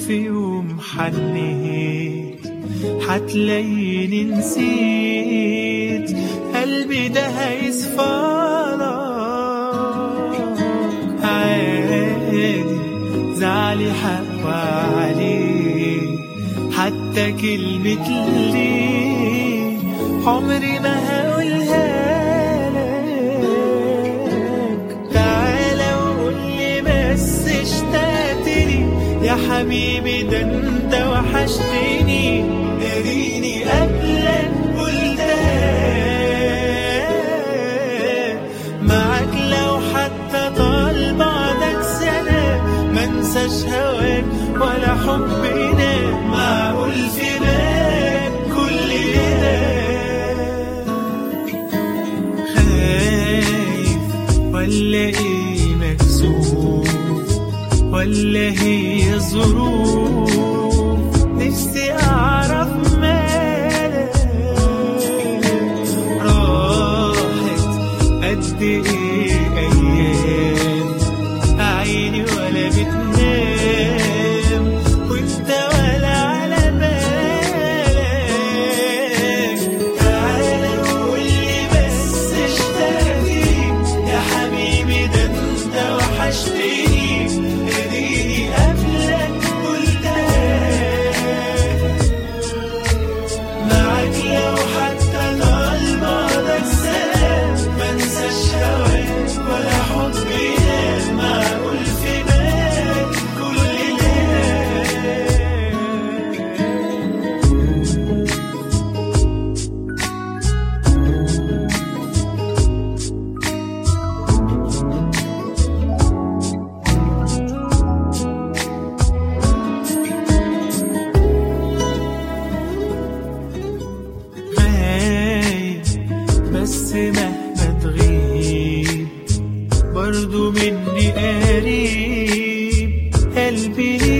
في يوم حنيت حتلاقيني نسيت قلبي ده هيصفالك عادي زعلي حق عليه حتى كلمة ليه عمري ما هقولها لك تعالى وقول لي بس اشتقتني يا حبيبي ده انت وحشتني اريني قبلك قلتها معاك لو حتى طال بعدك سنة ما انساش هواك ولا حبنا معقول في بالك كل ده خايف ولا ايه مكسوف ولا هي ظروف نفسي اعرف مالك راحت قد ايه ايام عيني ولا بتنام وانت ولا على بالك تعالى وقولي بس اشتقتني يا حبيبي ده انت وحشتني اديني قبلك قلتها معاك لو حتى طال بعدك سنة ما انساش هواك ولا حبنا معقول في بالك كل ده غايب بس مهما تغيب برضو مني قريب قلبي ليه